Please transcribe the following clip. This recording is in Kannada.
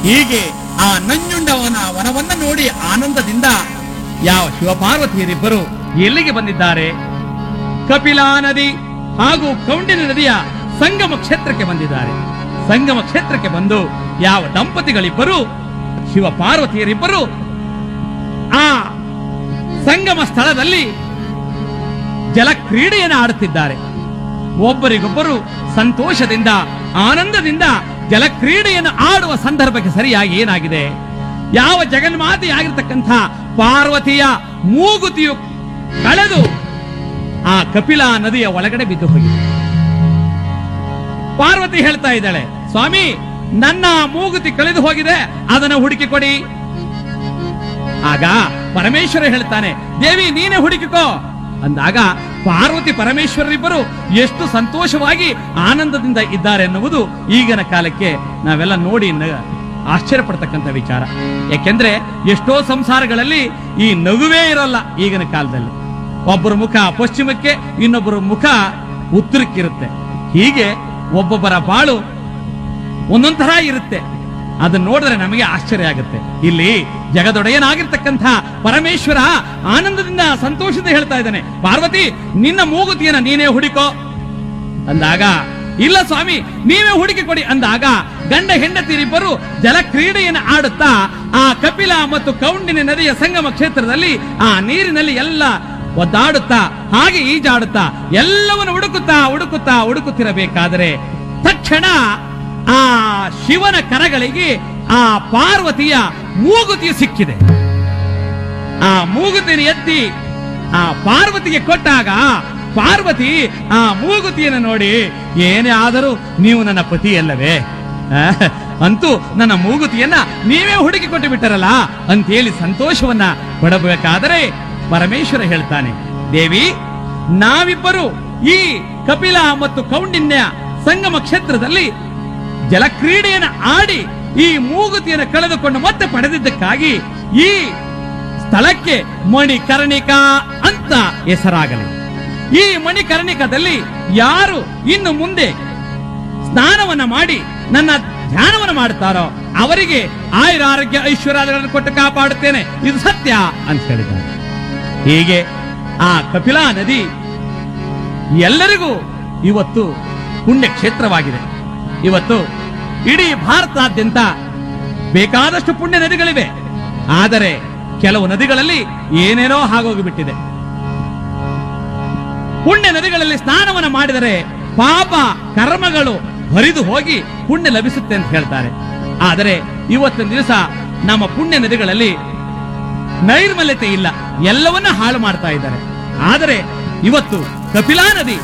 ಹೀಗೆ ಆ ನಂಜುಂಡವನ ವನವನ್ನ ನೋಡಿ ಆನಂದದಿಂದ ಯಾವ ಶಿವಪಾರ್ವತಿಯರಿಬ್ಬರು ಎಲ್ಲಿಗೆ ಬಂದಿದ್ದಾರೆ ಕಪಿಲಾ ನದಿ ಹಾಗೂ ಕೌಂಡಿನ ನದಿಯ ಸಂಗಮ ಕ್ಷೇತ್ರಕ್ಕೆ ಬಂದಿದ್ದಾರೆ ಸಂಗಮ ಕ್ಷೇತ್ರಕ್ಕೆ ಬಂದು ಯಾವ ದಂಪತಿಗಳಿಬ್ಬರು ಶಿವ ಪಾರ್ವತಿಯರಿಬ್ಬರು ಆ ಸಂಗಮ ಸ್ಥಳದಲ್ಲಿ ಜಲ ಕ್ರೀಡೆಯನ್ನು ಆಡುತ್ತಿದ್ದಾರೆ ಒಬ್ಬರಿಗೊಬ್ಬರು ಸಂತೋಷದಿಂದ ಆನಂದದಿಂದ ಜಲಕ್ರೀಡೆಯನ್ನು ಆಡುವ ಸಂದರ್ಭಕ್ಕೆ ಸರಿಯಾಗಿ ಏನಾಗಿದೆ ಯಾವ ಜಗನ್ಮಾತೆಯಾಗಿರ್ತಕ್ಕಂಥ ಪಾರ್ವತಿಯ ಮೂಗುತಿಯು ಕಳೆದು ಆ ಕಪಿಲಾ ನದಿಯ ಒಳಗಡೆ ಬಿದ್ದು ಹೋಗಿದೆ ಪಾರ್ವತಿ ಹೇಳ್ತಾ ಇದ್ದಾಳೆ ಸ್ವಾಮಿ ನನ್ನ ಮೂಗುತಿ ಕಳೆದು ಹೋಗಿದೆ ಅದನ್ನು ಹುಡುಕಿ ಕೊಡಿ ಆಗ ಪರಮೇಶ್ವರ ಹೇಳ್ತಾನೆ ದೇವಿ ನೀನೇ ಹುಡುಕಿಕೋ ಅಂದಾಗ ಪಾರ್ವತಿ ಪರಮೇಶ್ವರರಿಬ್ಬರು ಎಷ್ಟು ಸಂತೋಷವಾಗಿ ಆನಂದದಿಂದ ಇದ್ದಾರೆ ಎನ್ನುವುದು ಈಗಿನ ಕಾಲಕ್ಕೆ ನಾವೆಲ್ಲ ನೋಡಿ ನ- ಆಶ್ಚರ್ಯಪಡ್ತಕ್ಕಂಥ ವಿಚಾರ ಯಾಕೆಂದ್ರೆ ಎಷ್ಟೋ ಸಂಸಾರಗಳಲ್ಲಿ ಈ ನಗುವೇ ಇರಲ್ಲ ಈಗಿನ ಕಾಲದಲ್ಲಿ ಒಬ್ಬರ ಮುಖ ಪಶ್ಚಿಮಕ್ಕೆ ಇನ್ನೊಬ್ಬರ ಮುಖ ಉತ್ತರಕ್ಕಿರುತ್ತೆ ಹೀಗೆ ಒಬ್ಬೊಬ್ಬರ ಬಾಳು ಒಂದೊಂದ್ ತರ ಇರುತ್ತೆ ಅದನ್ನ ನೋಡಿದ್ರೆ ನಮಗೆ ಆಶ್ಚರ್ಯ ಆಗುತ್ತೆ ಇಲ್ಲಿ ಜಗದೊಡೆಯನಾಗಿರ್ತಕ್ಕಂಥ ಪರಮೇಶ್ವರ ಆನಂದದಿಂದ ಸಂತೋಷದಿಂದ ಹೇಳ್ತಾ ಇದ್ದಾನೆ ಪಾರ್ವತಿ ನಿನ್ನ ಮೂಗುತಿಯನ್ನ ನೀನೇ ಹುಡುಕೋ ಅಂದಾಗ ಇಲ್ಲ ಸ್ವಾಮಿ ನೀವೇ ಹುಡುಕಿ ಕೊಡಿ ಅಂದಾಗ ಗಂಡ ಹೆಂಡತಿರಿಬ್ಬರು ಜಲ ಕ್ರೀಡೆಯನ್ನು ಆಡುತ್ತಾ ಆ ಕಪಿಲ ಮತ್ತು ಕೌಂಡಿನ ನದಿಯ ಸಂಗಮ ಕ್ಷೇತ್ರದಲ್ಲಿ ಆ ನೀರಿನಲ್ಲಿ ಎಲ್ಲ ಒದ್ದಾಡುತ್ತಾ ಹಾಗೆ ಈಜಾಡುತ್ತಾ ಎಲ್ಲವನ್ನು ಹುಡುಕುತ್ತಾ ಹುಡುಕುತ್ತಾ ಹುಡುಕುತ್ತಿರಬೇಕಾದರೆ ತಕ್ಷಣ ಆ ಶಿವನ ಕರಗಳಿಗೆ ಆ ಪಾರ್ವತಿಯ ಮೂಗುತಿಯು ಸಿಕ್ಕಿದೆ ಆ ಮೂಗುತಿನ ಎತ್ತಿ ಆ ಪಾರ್ವತಿಗೆ ಕೊಟ್ಟಾಗ ಪಾರ್ವತಿ ಆ ಮೂಗುತಿಯನ್ನು ನೋಡಿ ಏನೇ ಆದರೂ ನೀವು ನನ್ನ ಪತಿಯಲ್ಲವೇ ಆ, ಅಂತೂ ನನ್ನ ಮೂಗುತಿಯನ್ನ ನೀವೇ ಹುಡುಕಿ ಕೊಟ್ಟು ಬಿಟ್ಟರಲ್ಲ ಅಂತೇಳಿ ಸಂತೋಷವನ್ನ ಪಡಬೇಕಾದರೆ ಪರಮೇಶ್ವರ ಹೇಳ್ತಾನೆ ದೇವಿ ನಾವಿಬ್ಬರು ಈ ಕಪಿಲ ಮತ್ತು ಕೌಂಡಿನ್ಯ ಸಂಗಮ ಕ್ಷೇತ್ರದಲ್ಲಿ ಜಲಕ್ರೀಡೆಯನ್ನು ಆಡಿ ಈ ಮೂಗುತಿಯನ್ನು ಕಳೆದುಕೊಂಡು ಮತ್ತೆ ಪಡೆದಿದ್ದಕ್ಕಾಗಿ ಈ ಸ್ಥಳಕ್ಕೆ ಮಣಿಕರ್ಣಿಕ ಅಂತ ಹೆಸರಾಗಲಿ ಈ ಮಣಿಕರ್ಣಿಕದಲ್ಲಿ ಯಾರು ಇನ್ನು ಮುಂದೆ ಸ್ನಾನವನ್ನ ಮಾಡಿ ನನ್ನ ಧ್ಯಾನವನ್ನ ಮಾಡುತ್ತಾರೋ ಅವರಿಗೆ ಆಯುರ ಆರೋಗ್ಯ ಐಶ್ವರ್ಯಗಳನ್ನು ಕೊಟ್ಟು ಕಾಪಾಡುತ್ತೇನೆ ಇದು ಸತ್ಯ ಅಂತ ಹೇಳಿದ್ದಾರೆ ಹೀಗೆ ಆ ಕಪಿಲಾ ನದಿ ಎಲ್ಲರಿಗೂ ಇವತ್ತು ಪುಣ್ಯ ಕ್ಷೇತ್ರವಾಗಿದೆ ಇವತ್ತು ಇಡೀ ಭಾರತಾದ್ಯಂತ ಬೇಕಾದಷ್ಟು ಪುಣ್ಯ ನದಿಗಳಿವೆ ಆದರೆ ಕೆಲವು ನದಿಗಳಲ್ಲಿ ಏನೇನೋ ಆಗೋಗಿಬಿಟ್ಟಿದೆ ಪುಣ್ಯ ನದಿಗಳಲ್ಲಿ ಸ್ನಾನವನ್ನು ಮಾಡಿದರೆ ಪಾಪ ಕರ್ಮಗಳು ಹರಿದು ಹೋಗಿ ಪುಣ್ಯ ಲಭಿಸುತ್ತೆ ಅಂತ ಹೇಳ್ತಾರೆ ಆದರೆ ಇವತ್ತಿನ ದಿವಸ ನಮ್ಮ ಪುಣ್ಯ ನದಿಗಳಲ್ಲಿ ನೈರ್ಮಲ್ಯತೆ ಇಲ್ಲ ಎಲ್ಲವನ್ನ ಹಾಳು ಮಾಡ್ತಾ ಇದ್ದಾರೆ ಆದರೆ ಇವತ್ತು ಕಪಿಲಾ ನದಿ